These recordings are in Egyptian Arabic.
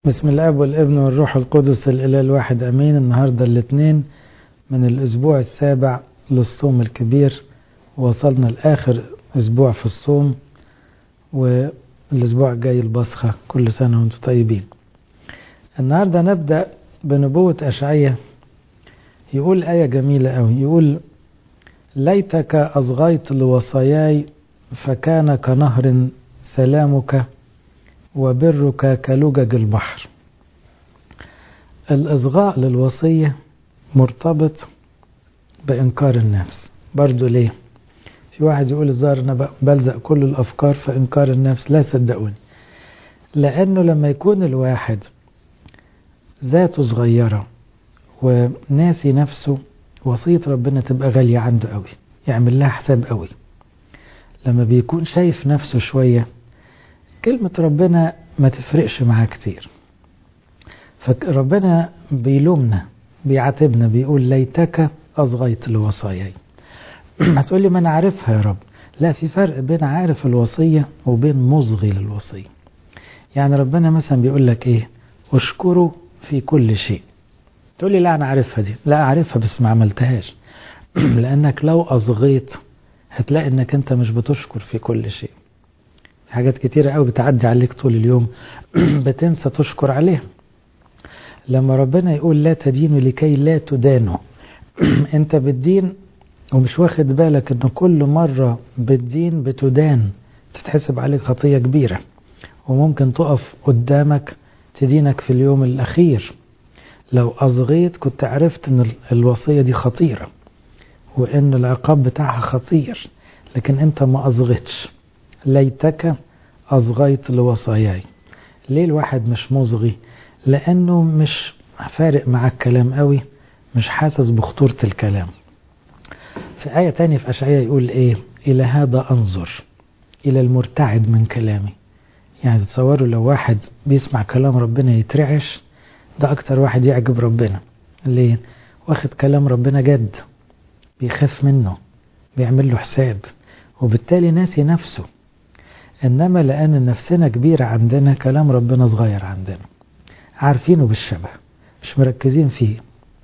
بسم الاب والابن والروح القدس الاله الواحد امين النهارده الاثنين من الاسبوع السابع للصوم الكبير وصلنا لاخر اسبوع في الصوم والاسبوع الجاي البصخه كل سنه وانتم طيبين النهارده نبدا بنبوه اشعياء يقول ايه جميله قوي يقول ليتك اصغيت لوصاياي فكان كنهر سلامك وبرك كلجج البحر الإصغاء للوصية مرتبط بإنكار النفس برضو ليه في واحد يقول الظاهر أنا بلزق كل الأفكار في إنكار النفس لا صدقوني لأنه لما يكون الواحد ذاته صغيرة وناسي نفسه وصية ربنا تبقى غالية عنده قوي يعمل لها حساب قوي لما بيكون شايف نفسه شوية كلمة ربنا ما تفرقش معاه كتير فربنا بيلومنا بيعاتبنا بيقول ليتك أصغيت لوصاياي هتقولي ما أنا عارفها يا رب لا في فرق بين عارف الوصية وبين مصغي للوصية يعني ربنا مثلا بيقول لك إيه اشكره في كل شيء تقولي لا أنا عارفها دي لا أعرفها بس ما عملتهاش لأنك لو أصغيت هتلاقي أنك أنت مش بتشكر في كل شيء حاجات كتيرة قوي بتعدي عليك طول اليوم بتنسى تشكر عليها لما ربنا يقول لا تدينوا لكي لا تدانوا انت بتدين ومش واخد بالك ان كل مرة بتدين بتدان تتحسب عليك خطية كبيرة وممكن تقف قدامك تدينك في اليوم الأخير لو أصغيت كنت عرفت ان الوصية دي خطيرة وان العقاب بتاعها خطير لكن انت ما أصغيتش ليتك أصغيت لوصاياي ليه الواحد مش مصغي لأنه مش فارق مع الكلام قوي مش حاسس بخطورة الكلام في آية تانية في أشعياء يقول إيه إلى هذا أنظر إلى المرتعد من كلامي يعني تصوروا لو واحد بيسمع كلام ربنا يترعش ده أكتر واحد يعجب ربنا ليه واخد كلام ربنا جد بيخاف منه بيعمل له حساب وبالتالي ناسي نفسه إنما لأن نفسنا كبيرة عندنا كلام ربنا صغير عندنا عارفينه بالشبه مش مركزين فيه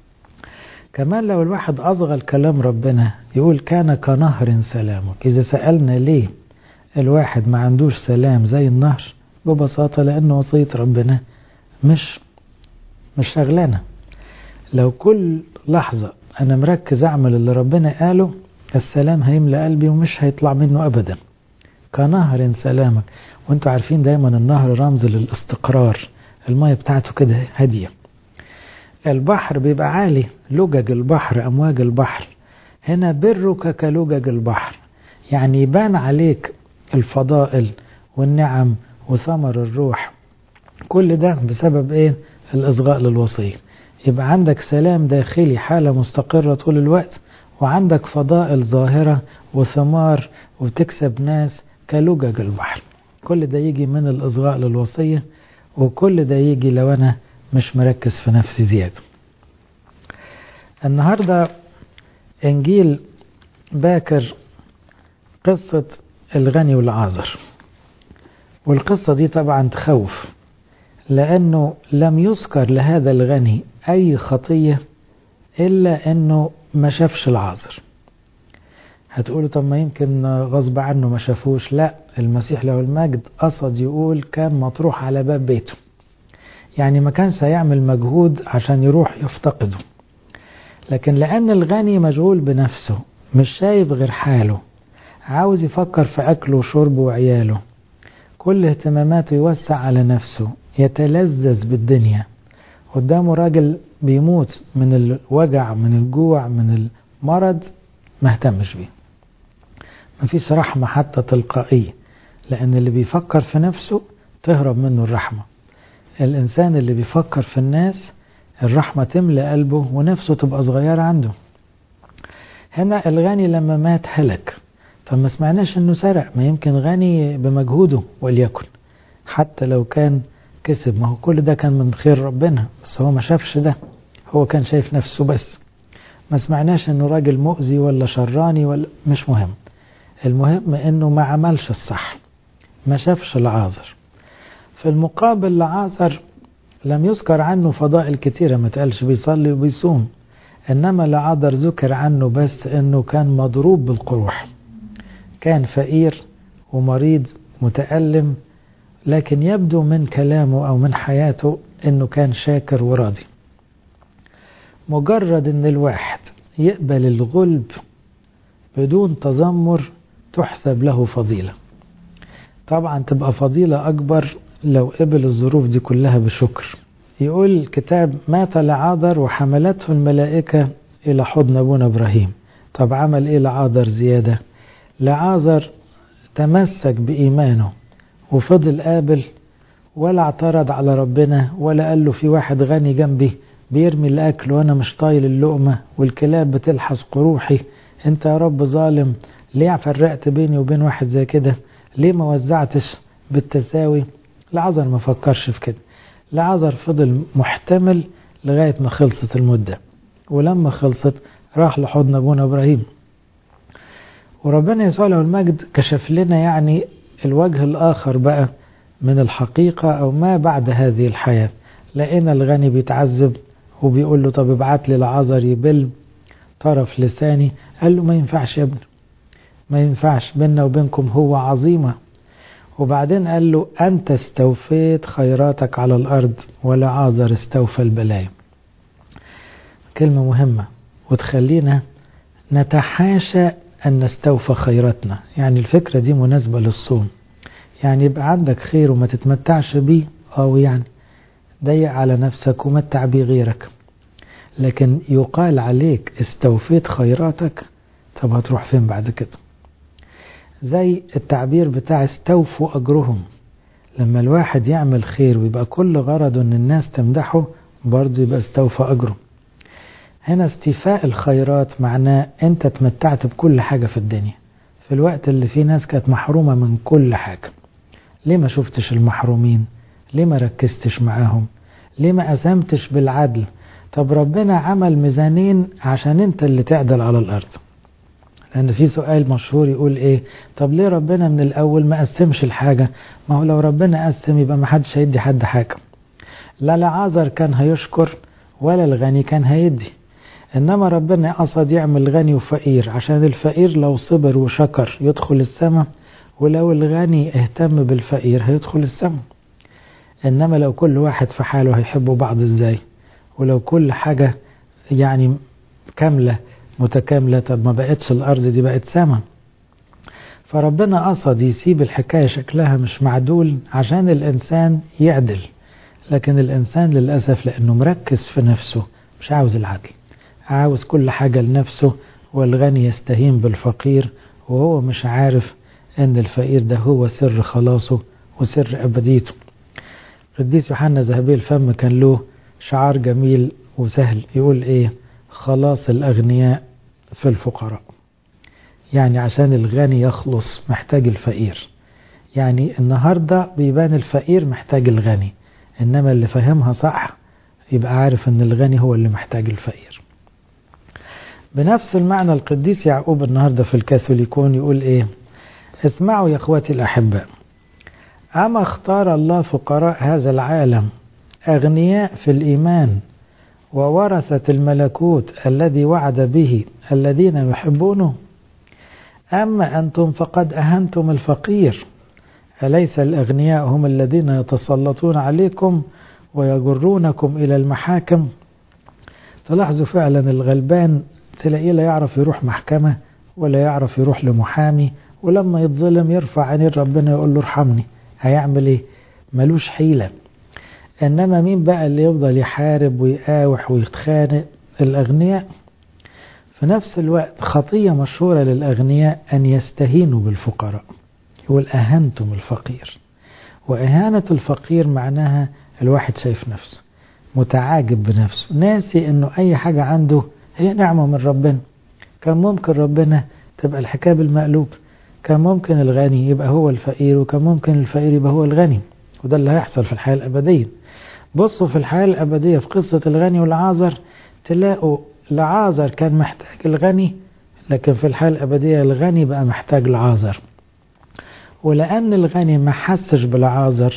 كمان لو الواحد أصغى كلام ربنا يقول كان كنهر سلامك إذا سألنا ليه الواحد ما عندوش سلام زي النهر ببساطة لأن وصية ربنا مش مش شغلانة لو كل لحظة أنا مركز أعمل اللي ربنا قاله السلام هيملى قلبي ومش هيطلع منه أبداً كنهر سلامك وانتوا عارفين دايما النهر رمز للاستقرار المية بتاعته كده هادية البحر بيبقى عالي لجج البحر أمواج البحر هنا برك كلجج البحر يعني يبان عليك الفضائل والنعم وثمر الروح كل ده بسبب ايه الإصغاء للوصية يبقى عندك سلام داخلي حالة مستقرة طول الوقت وعندك فضائل ظاهرة وثمار وتكسب ناس كلجج البحر كل ده يجي من الإصغاء للوصية وكل ده يجي لو أنا مش مركز في نفسي زيادة النهاردة إنجيل باكر قصة الغني والعازر والقصة دي طبعا تخوف لأنه لم يذكر لهذا الغني أي خطية إلا أنه ما شافش العازر هتقولوا طب ما يمكن غصب عنه ما شافوش لا المسيح له المجد قصد يقول كان مطروح على باب بيته يعني ما كانش هيعمل مجهود عشان يروح يفتقده لكن لأن الغني مشغول بنفسه مش شايف غير حاله عاوز يفكر في أكله وشربه وعياله كل اهتماماته يوسع على نفسه يتلذذ بالدنيا قدامه راجل بيموت من الوجع من الجوع من المرض ما اهتمش بيه مفيش رحمة حتى تلقائية لأن اللي بيفكر في نفسه تهرب منه الرحمة الإنسان اللي بيفكر في الناس الرحمة تملى قلبه ونفسه تبقى صغيرة عنده هنا الغني لما مات هلك فما سمعناش انه سرق ما يمكن غني بمجهوده وليكن حتى لو كان كسب ما هو كل ده كان من خير ربنا بس هو ما شافش ده هو كان شايف نفسه بس ما سمعناش انه راجل مؤذي ولا شراني ولا مش مهم المهم انه ما عملش الصح ما شافش العازر في المقابل لعازر لم يذكر عنه فضائل كتيرة ما تقالش بيصلي وبيصوم إنما لعذر ذكر عنه بس إنه كان مضروب بالقروح كان فقير ومريض متألم لكن يبدو من كلامه أو من حياته إنه كان شاكر وراضي مجرد إن الواحد يقبل الغلب بدون تذمر تحسب له فضيلة طبعا تبقى فضيلة أكبر لو قبل الظروف دي كلها بشكر يقول الكتاب مات لعاذر وحملته الملائكة إلى حضن أبونا إبراهيم طب عمل إيه لعاذر زيادة لعاذر تمسك بإيمانه وفضل قابل ولا اعترض على ربنا ولا قال له في واحد غني جنبي بيرمي الأكل وأنا مش طايل اللقمة والكلاب بتلحس قروحي أنت يا رب ظالم ليه فرقت بيني وبين واحد زي كده ليه ما وزعتش بالتساوي لعذر ما فكرش في كده لعذر فضل محتمل لغاية ما خلصت المدة ولما خلصت راح لحضن أبونا إبراهيم وربنا يسوع له المجد كشف لنا يعني الوجه الآخر بقى من الحقيقة أو ما بعد هذه الحياة لقينا الغني بيتعذب وبيقول له طب ابعت لي لعذر يبل طرف لساني قال له ما ينفعش يا ابني ما ينفعش بيننا وبينكم هو عظيمة وبعدين قال له أنت استوفيت خيراتك على الأرض ولا عاذر استوفى البلايا كلمة مهمة وتخلينا نتحاشى أن نستوفى خيراتنا يعني الفكرة دي مناسبة للصوم يعني يبقى عندك خير وما تتمتعش بيه أو يعني ضيق على نفسك ومتع بيه غيرك لكن يقال عليك استوفيت خيراتك طب هتروح فين بعد كده زي التعبير بتاع استوفوا أجرهم لما الواحد يعمل خير ويبقى كل غرضه ان الناس تمدحه برضه يبقى استوفى أجره هنا استيفاء الخيرات معناه انت تمتعت بكل حاجة في الدنيا في الوقت اللي فيه ناس كانت محرومة من كل حاجة ليه ما شفتش المحرومين ليه ما ركزتش معاهم ليه ما قسمتش بالعدل طب ربنا عمل ميزانين عشان انت اللي تعدل على الارض لان في سؤال مشهور يقول ايه طب ليه ربنا من الاول ما قسمش الحاجة ما هو لو ربنا قسم يبقى ما حدش هيدي حد حاجة لا لعازر كان هيشكر ولا الغني كان هيدي انما ربنا قصد يعمل غني وفقير عشان الفقير لو صبر وشكر يدخل السماء ولو الغني اهتم بالفقير هيدخل السماء انما لو كل واحد في حاله هيحبوا بعض ازاي ولو كل حاجة يعني كاملة متكاملة طب ما بقتش الأرض دي بقت سما فربنا قصد يسيب الحكاية شكلها مش معدول عشان الإنسان يعدل لكن الإنسان للأسف لأنه مركز في نفسه مش عاوز العدل عاوز كل حاجة لنفسه والغني يستهين بالفقير وهو مش عارف أن الفقير ده هو سر خلاصه وسر أبديته قديس يوحنا ذهبي الفم كان له شعار جميل وسهل يقول ايه خلاص الأغنياء في الفقراء يعني عشان الغني يخلص محتاج الفقير يعني النهاردة بيبان الفقير محتاج الغني إنما اللي فهمها صح يبقى عارف أن الغني هو اللي محتاج الفقير بنفس المعنى القديس يعقوب النهاردة في الكاثوليكون يقول إيه اسمعوا يا أخواتي الأحباء أما اختار الله فقراء هذا العالم أغنياء في الإيمان وورثة الملكوت الذي وعد به الذين يحبونه أما أنتم فقد أهنتم الفقير أليس الأغنياء هم الذين يتسلطون عليكم ويجرونكم إلى المحاكم تلاحظوا فعلا الغلبان تلاقيه لا يعرف يروح محكمة ولا يعرف يروح لمحامي ولما يتظلم يرفع عينيه ربنا يقول له ارحمني هيعمل ايه ملوش حيلة انما مين بقى اللي يفضل يحارب ويقاوح ويتخانق الاغنياء في نفس الوقت خطية مشهورة للأغنياء أن يستهينوا بالفقراء يقول أهنتم الفقير وإهانة الفقير معناها الواحد شايف نفسه متعاجب بنفسه ناسي أنه أي حاجة عنده هي نعمة من ربنا كان ممكن ربنا تبقى الحكاية بالمقلوب كان ممكن الغني يبقى هو الفقير وكان ممكن الفقير يبقى هو الغني وده اللي هيحصل في الحياة الأبدية بصوا في الحياة الأبدية في قصة الغني والعازر تلاقوا العازر كان محتاج الغني لكن في الحياة الأبدية الغني بقى محتاج العازر ولأن الغني ما حسش بالعازر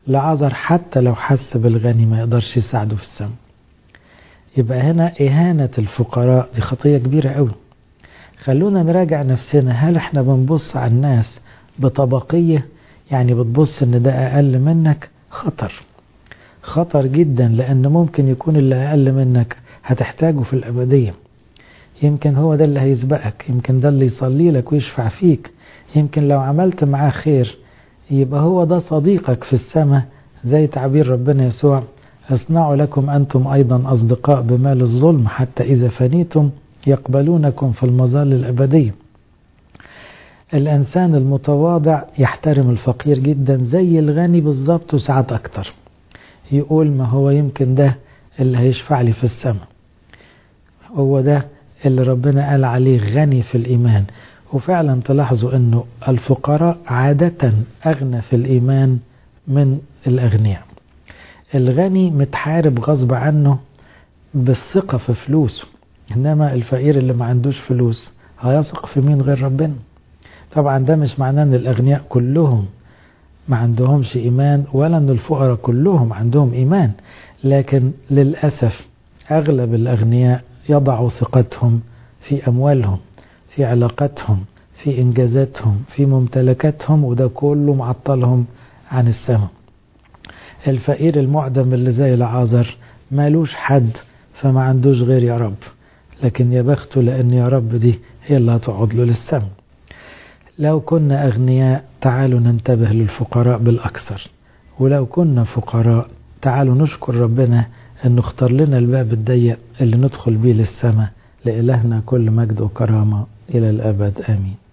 لعذر حتى لو حس بالغني ما يقدرش يساعده في السماء يبقى هنا إهانة الفقراء دي خطية كبيرة قوي خلونا نراجع نفسنا هل احنا بنبص على الناس بطبقية يعني بتبص ان ده اقل منك خطر خطر جدا لان ممكن يكون اللي اقل منك هتحتاجه في الابدية يمكن هو ده اللي هيسبقك يمكن ده اللي يصلي لك ويشفع فيك يمكن لو عملت معاه خير يبقى هو ده صديقك في السماء زي تعبير ربنا يسوع اصنعوا لكم أنتم أيضا أصدقاء بمال الظلم حتى إذا فنيتم يقبلونكم في المظال الأبدية الإنسان المتواضع يحترم الفقير جدا زي الغني بالظبط وساعات أكتر يقول ما هو يمكن ده اللي هيشفع لي في السماء هو ده اللي ربنا قال عليه غني في الإيمان وفعلا تلاحظوا أنه الفقراء عادة أغنى في الإيمان من الأغنياء الغني متحارب غصب عنه بالثقة في فلوسه إنما الفقير اللي ما عندوش فلوس هيثق في مين غير ربنا طبعا ده مش معناه ان الاغنياء كلهم ما عندهمش ايمان ولا ان الفقراء كلهم عندهم ايمان لكن للاسف اغلب الاغنياء يضعوا ثقتهم في اموالهم في علاقاتهم في انجازاتهم في ممتلكاتهم وده كله معطلهم عن السماء الفقير المعدم اللي زي العازر مالوش حد فما عندوش غير يا رب لكن يا بخته لان يا رب دي هي اللي هتقعد له للسماء لو كنا أغنياء تعالوا ننتبه للفقراء بالأكثر ولو كنا فقراء تعالوا نشكر ربنا أنه اختار لنا الباب الضيق اللي ندخل بيه للسماء لإلهنا كل مجد وكرامة إلى الأبد آمين